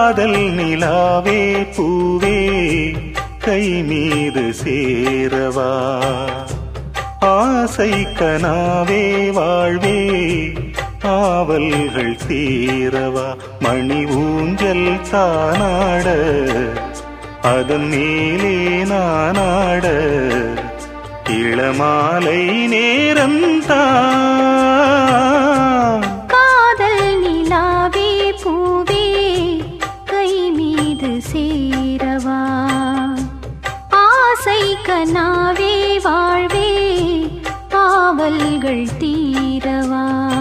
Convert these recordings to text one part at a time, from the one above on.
காதல் நிலாவே பூவே கை மீது சேரவா ஆசை கனாவே வாழ்வே ஆவல்கள் தீரவா மணி ஊஞ்சல் தானாட அதன் மேலே நானாட இளமாலை நேரம்தான் காதல் நிலாவே பூவே கை மீது சேரவா ஆசை கனாவே வாழ்வே ஆவல்கள் தீரவா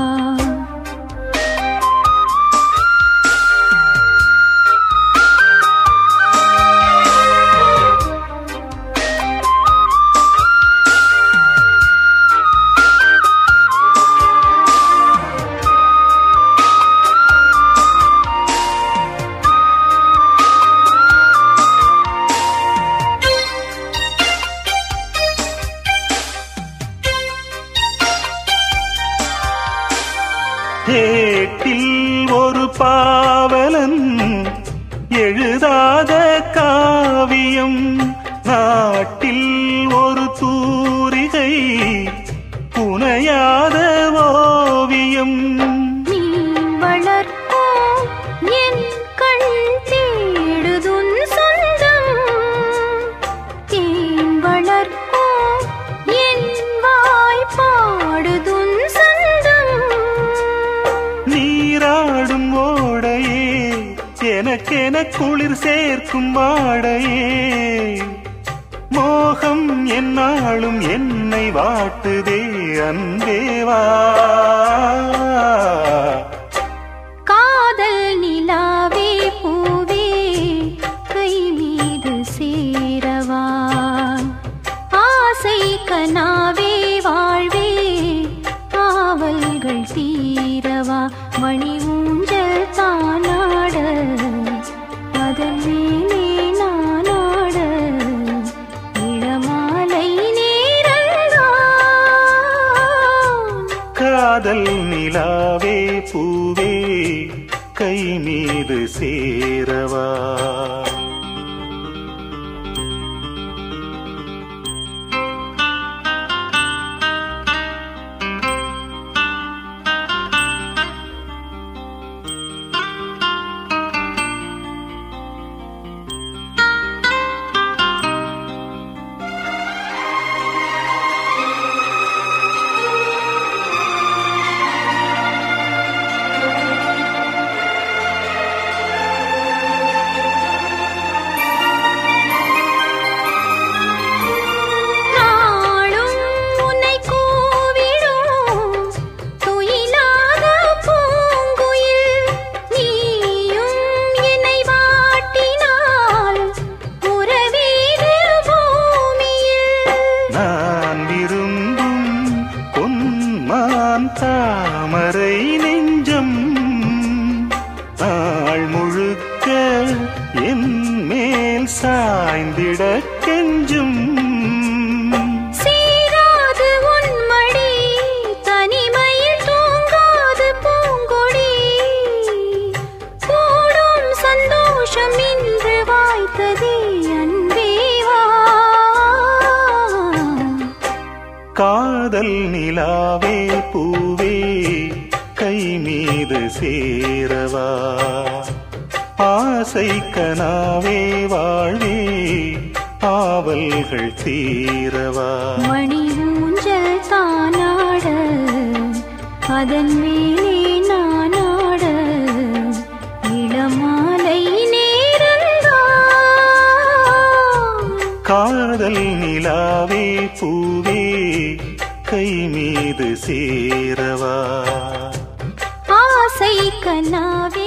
ஏட்டில் ஒரு பாவலன் எழுதாத காவியம் நாட்டில் ஒரு தூரிகை புனையாத ஓவியம் நீ வளர்க்கும் என் கண் தேடுதுன் சொந்தம் தேன் வளர்க்கும் என் வாய் பாடுதுன் சொந்தம் நீராடும் ஓடையே எனக்கென குளிர் சேர்க்கும் வாடையே மோகம் என்னாலும் என்னை வாட்டுதே அன்பேவா காதல் நிலாவே பூவே கை மீது சேரவா ஆசை கனாவே வாழ்வே ஆவல்கள் தீரவா மணி ஊஞ்சல் தானாட அதன் மேலே நானாட இளமாலை நேரந்தான் காதல் நிலாவே பூவே கை மீது சேரவா நாளும் உன்னை கூவிடும் துயிலாத பூங்குயில் நீயும் என்னை வாட்டினால் உறவீது பூமியில் நான் விரும்பும் பொன்மான் தாமரை நெஞ்சம் நாள் முழுக்க என் மேல் சாய்ந்திட கெஞ்சும் சீராது உன் மடி தனிமையில் தூங்காது பூங்கொடி கூடும் சந்தோஷம் இன்று வாய்த்ததே அன்பேவா காதல் நிலாவே பூவே கை மீது சேரவா ஆசை கனாவே வாழ்வே ஆவல்கள் தீரவா மணி ஊஞ்சல் தானாட அதன் மேலே நானாட இளமாலை நேரந்தான் காதல் நிலாவே பூவே கை மீது சேரவா ஆசை கனாவே